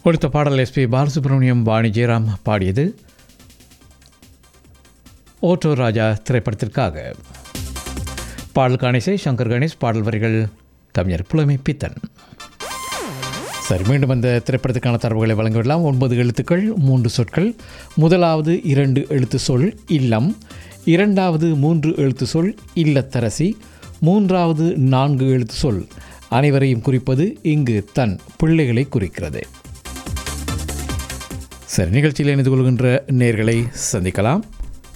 கொடுத்த பாடல் எஸ்பி பாலசுப்ரமணியம் வாணி ஜெயராம் பாடியது ஓட்டோ ராஜா திரைப்படத்திற்காக பாடலுக்கான இசை சங்கர் கணேஷ் பாடல் வரிகள் கவிஞர் புலமை பித்தன் சரி மீண்டும் அந்த திரைப்படத்துக்கான தரவுகளை வழங்கிவிடலாம் ஒன்பது எழுத்துக்கள் மூன்று சொற்கள் முதலாவது இரண்டு எழுத்து சொல் இல்லம் இரண்டாவது மூன்று எழுத்து சொல் இல்லத்தரசி மூன்றாவது நான்கு எழுத்து சொல் அனைவரையும் குறிப்பது இங்கு தன் பிள்ளைகளை குறிக்கிறது சரி நிகழ்ச்சியில் இணைந்து கொள்கின்ற நேர்களை சந்திக்கலாம்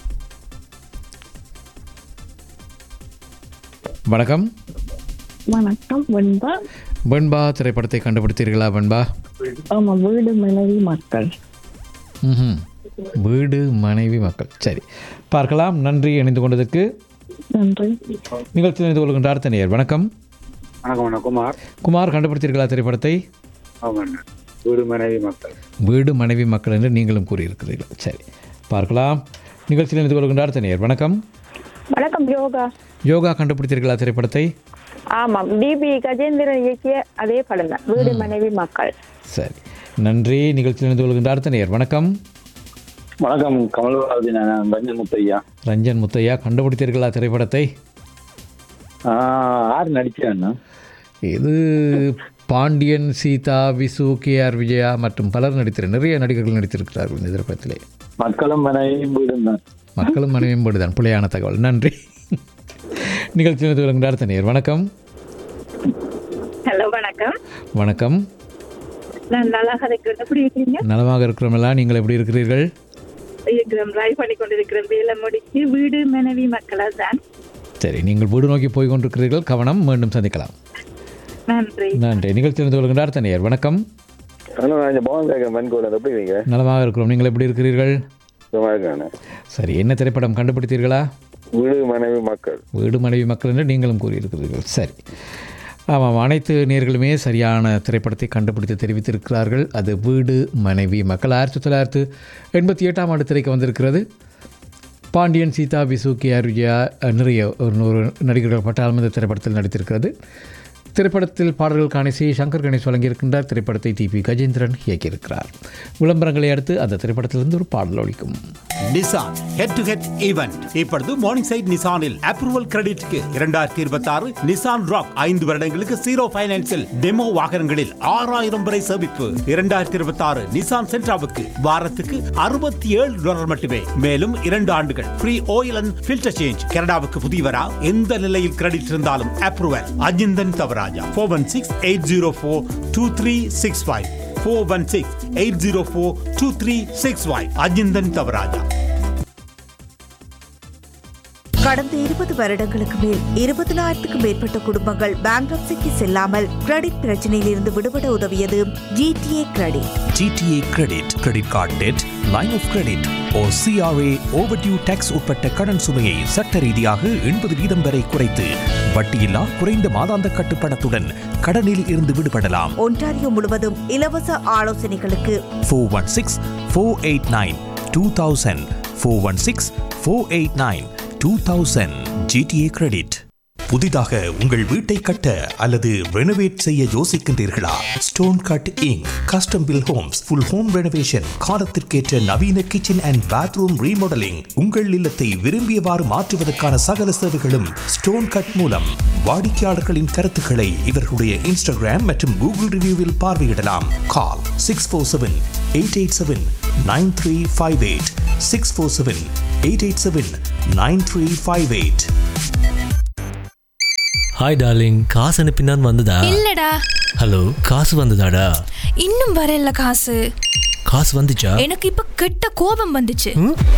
வணக்கம் வணக்கம் வெண்பா வெண்பா திரைப்படத்தை கண்டுபிடித்தீர்களா வெண்பா ஆமா வீடு மனைவி மக்கள் ம்ஹும். வீடு மனைவி மக்கள் சரி பார்க்கலாம் நன்றி இணைந்து கொண்டதற்கு நன்றி நிகழ்ச்சியில் இணைந்து கொள்கின்றார் தனியர் வணக்கம் வணக்கம் வணக்கம் குமார் குமார் கண்டுபிடித்தீர்களா திரைப்படத்தை ஆமாண்ணா வீடு மனைவி மக்கள் வீடு மனைவி மக்கள் என்று நீங்களும் கூறியிருக்கிறீர்கள் சரி பார்க்கலாம் நிகழ்ச்சியில் இணைந்து கொள்கின்றார் தனியர் வணக்கம் வணக்கம் யோகா யோகா கண்டுபிடித்தீர்களா திரைப்படத்தை ஆமாம் டிபி கஜேந்திரன் இயக்கிய அதே படம் தான் வீடு மனைவி மக்கள் சரி நன்றி நிகழ்ச்சியில் இணைந்து கொள்கின்றார் தனியர் வணக்கம் வணக்கம் கமல்வாதி நான் ரஞ்சன் முத்தையா ரஞ்சன் முத்தையா கண்டுபிடித்தீர்களா திரைப்படத்தை யார் நடிச்சாண்ணா இது பாண்டியன் சீதா விசு கே ஆர் விஜயா மற்றும் பலர் நடித்திரு நிறைய நடிகர்கள் நடித்திருக்கிறார்கள் இந்த திரைப்படத்திலே மக்களும் மனைவியும் வீடும் தான் மக்களும் மனைவியும் போடுதான் பிள்ளையான தகவல் நன்றி நிகழ்ச்சி வருகின்றார் தனியர் வணக்கம் ஹலோ வணக்கம் வணக்கம் நான் நல்லா கதைக்கிறேன் எப்படி இருக்கீங்க நலமாக இருக்கிறோமெல்லாம் நீங்கள் எப்படி இருக்கிறீர்கள் இருக்கிறோம் ட்ரைவ் பண்ணி கொண்டிருக்கிறேன் வேலை முடிச்சு வீடு மனைவி மக்களா தான் சரி நீங்கள் வீடு நோக்கி போய் கொண்டிருக்கிறீர்கள் கவனம் மீண்டும் சந்திக்கலாம் நன்றி நன்றி நிகழ்ச்சி வருகின்றார் தனியர் வணக்கம் பவன் கேட்க மண்கோட எப்படி இருக்கீங்க நலமாக இருக்கிறோம் நீங்கள் எப்படி இருக்கிறீர்கள் சும்மா இருக்காண்ணே சரி என்ன திரைப்படம் கண்டுபிடித்தீர்களா வீடு மனைவி மக்கள் வீடு மனைவி மக்கள் என்று நீங்களும் கூறியிருக்கிறீர்கள் சரி ஆமாம் அனைத்து நேர்களுமே சரியான திரைப்படத்தை கண்டுபிடித்து தெரிவித்திருக்கிறார்கள் அது வீடு மனைவி மக்கள் ஆயிரத்தி தொள்ளாயிரத்து எண்பத்தி எட்டாம் ஆண்டு திரைக்கு வந்திருக்கிறது பாண்டியன் சீதா விசு கே ஆர் விஜயா அஹ், நிறைய ஒரு நூறு நடிகர்கள் பட்டாளம் இந்த திரைப்படத்தில் நடித்திருக்கிறது திரைப்படத்தில் பாடல்களுக்கான இசையை சங்கர் கணேஷ் வழங்கியிருக்கின்றார் திரைப்படத்தை டிபி கஜேந்திரன் இயக்கியிருக்கிறார் விளம்பரங்களை அடுத்து அந்த திரைப்படத்திலிருந்து ஒரு பாடல் ஒழிக்கும் Nissan head to head event இப்பொழுது மார்னிங் சைட் நிசானில் அப்ரூவல் கிரெடிட்க்கு இரண்டாயிரத்தி இருபத்தி ஆறு நிசான் ராக் ஐந்து வருடங்களுக்கு ஜீரோ பைனான்சில் டெமோ வாகனங்களில் ஆறாயிரம் வரை சேமிப்பு இரண்டாயிரத்தி இருபத்தி ஆறு நிசான் சென்ட்ராவுக்கு வாரத்துக்கு அறுபத்தி ஏழு டாலர் மட்டுமே மேலும் இரண்டு ஆண்டுகள் free oil and filter change கனடாவுக்கு புதியவரா எந்த நிலையில் கிரெடிட் இருந்தாலும் approval Ajinthan Thavarajah four one six eight zero four two three six five four one six eight zero four two three six five Ajinthan Thavarajah கடந்த இருபது வருடங்களுக்கு மேல் இருபதினாயிரத்துக்கும் மேற்பட்ட குடும்பங்கள் பேங்க்ரப்சிக்கு செல்லாமல் கிரெடிட் பிரச்சனையில் இருந்து விடுபட உதவியது GTA credit GTA credit credit card debt line of credit ஓ சிஆர்ஏ ஓவர்டியூ டேக்ஸ் உட்பட்ட கடன் சுமையை சட்ட ரீதியாக எண்பது வீதம் வரை குறைத்து வட்டியில்லா குறைந்த மாதாந்த கட்டுப்பணத்துடன் கடனில் இருந்து விடுபடலாம் ஒன்டாரியோ முழுவதும் இலவச ஆலோசனைகளுக்கு four one six four eight nine two thousand four one six four eight nine two thousand GTA credit புதிதாக உங்கள் வீட்டை கட்ட அல்லது ரெனோவேட் செய்ய யோசிக்கின்றீர்களா stone cut inc custom build homes full home renovation காலத்திற்கேற்ற நவீன கிச்சன் அண்ட் பாத்ரூம் ரீமாடலிங் உங்கள் இல்லத்தை விரும்பியவாறு மாற்றுவதற்கான சகல சேவைகளும் ஸ்டோன் கட் மூலம் வாடிக்கையாளர்களின் கருத்துக்களை இவர்களுடைய இன்ஸ்டாகிராம் மற்றும் கூகுள் ரிவ்யூவில் பார்வையிடலாம் call six four seven eight eight seven nine three five eight six four seven eight eight seven nine three five eight hi darling காசு அனுப்பினான் வந்ததா இல்லடா ஹலோ காசு வந்ததாடா இன்னும் வரல காசு காசு வந்துச்சா எனக்கு இப்ப கெட்ட கோபம் வந்துச்சு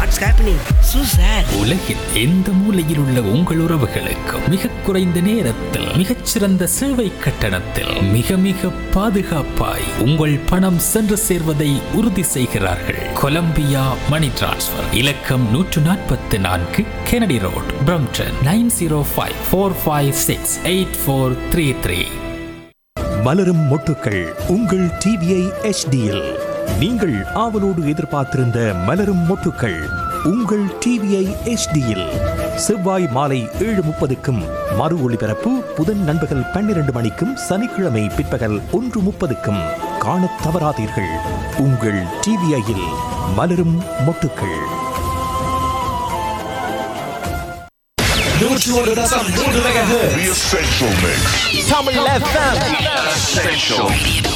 உலகில் எந்த மூலையில் உள்ள உங்கள் உறவுகளுக்கு மிக குறைந்த நேரத்தில் மிகச்சிறந்த சேவை கட்டணத்தில் மிக மிக பாதுகாப்பாய் உங்கள் பணம் சென்று சேர்வதை உறுதி செய்கிறார்கள் கொலம்பியா மணி டிரான்ஸ்ஃபர் இலக்கம் நூற்று நாற்பத்தி நான்கு Kennedy road Brampton nine zero five four five six eight four three three மலரும் மொட்டுக்கள் உங்கள் டிவிஐ எச்டியில் நீங்கள் ஆவலோடு எதிர்பார்த்திருந்த மலரும் மொட்டுக்கள் உங்கள் டிவிஐ எச்டியில் செவ்வாய் மாலை ஏழு முப்பதுக்கும் மறு ஒளிபரப்பு புதன் நண்பகல் பன்னிரண்டு மணிக்கும் சனிக்கிழமை பிற்பகல் ஒன்று முப்பதுக்கும் காணத் தவறாதீர்கள் உங்கள் டிவிஐயில் மலரும் மொட்டுக்கள் Tamil FM. Essential.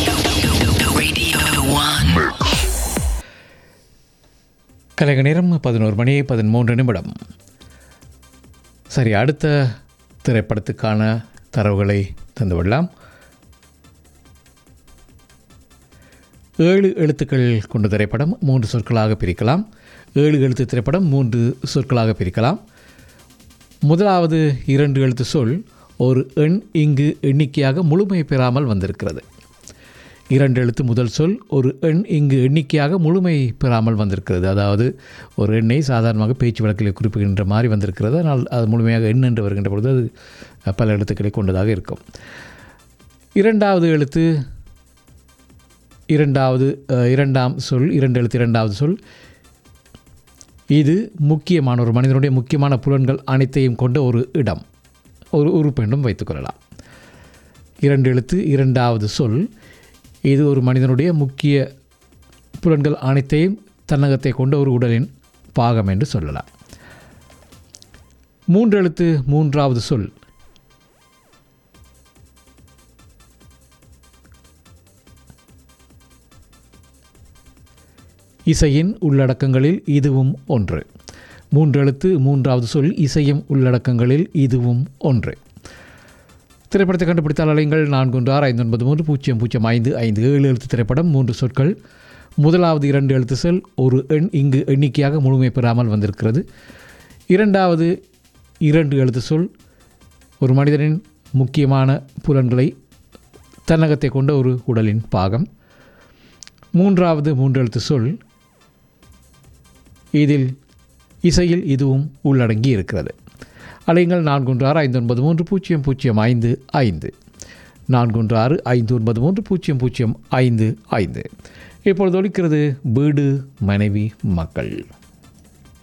கலைக நேரம் பதினோரு மணி பதிமூன்று நிமிடம் சரி அடுத்த திரைப்படத்துக்கான தரவுகளை தந்துவிடலாம் ஏழு எழுத்துக்கள் கொண்ட திரைப்படம் மூன்று சொற்களாக பிரிக்கலாம் ஏழு எழுத்து திரைப்படம் மூன்று சொற்களாக பிரிக்கலாம் முதலாவது இரண்டு எழுத்து சொல் ஒரு எண் இங்கு எண்ணிக்கையாக முழுமை பெறாமல் வந்திருக்கிறது இரண்டு எழுத்து முதல் சொல் ஒரு எண் இங்கு எண்ணிக்கையாக முழுமை பெறாமல் வந்திருக்கிறது அதாவது ஒரு எண்ணை சாதாரணமாக பேச்சு வழக்கில் குறிப்பிடுகின்ற மாதிரி வந்திருக்கிறது ஆனால் அது முழுமையாக எண் என்று வருகின்ற பொழுது அது பல எழுத்துக்களை கொண்டதாக இருக்கும் இரண்டாவது எழுத்து இரண்டாவது அஹ், இரண்டாம் சொல் இரண்டு எழுத்து இரண்டாவது சொல் இது முக்கியமான ஒரு மனிதனுடைய முக்கியமான புலன்கள் அனைத்தையும் கொண்ட ஒரு இடம் ஒரு உறுப்பு என்றும் வைத்துக்கொள்ளலாம் இரண்டு எழுத்து இரண்டாவது சொல் இது ஒரு மனிதனுடைய முக்கிய புலன்கள் அனைத்தையும் தன்னகத்தை கொண்ட ஒரு உடலின் பாகம் என்று சொல்லலாம் மூன்று எழுத்து மூன்றாவது சொல் இசையின் உள்ளடக்கங்களில் இதுவும் ஒன்று மூன்றெழுத்து மூன்றாவது சொல் இசையும் உள்ளடக்கங்களில் இதுவும் ஒன்று திரைப்படத்தை கண்டுபிடித்தால் அலைங்கள் நான்கு ஒன்று ஆறு ஐந்து ஒன்பது மூன்று பூஜ்ஜியம் பூஜ்ஜியம் ஐந்து ஐந்து ஏழு எழுத்து திரைப்படம் மூன்று சொற்கள் முதலாவது இரண்டு எழுத்து சொல் ஒரு எண் இங்கு எண்ணிக்கையாக முழுமை பெறாமல் வந்திருக்கிறது இரண்டாவது இரண்டு எழுத்து சொல் ஒரு மனிதனின் முக்கியமான புலன்களை தன்னகத்தை கொண்ட ஒரு உடலின் பாகம் மூன்றாவது மூன்றெழுத்து சொல் இதில் இசையில் இதுவும் உள்ளடங்கி இருக்கிறது அலைங்கள் நான்கு ஒன்று ஆறு ஐந்து ஒன்பது மூன்று பூஜ்ஜியம் பூஜ்ஜியம் ஐந்து ஐந்து நான்கு ஒன்று ஆறு ஐந்து ஒன்பது மூன்று பூஜ்ஜியம் பூஜ்ஜியம் ஐந்து ஐந்து இப்பொழுது ஒலிக்கிறது வீடு மனைவி மக்கள்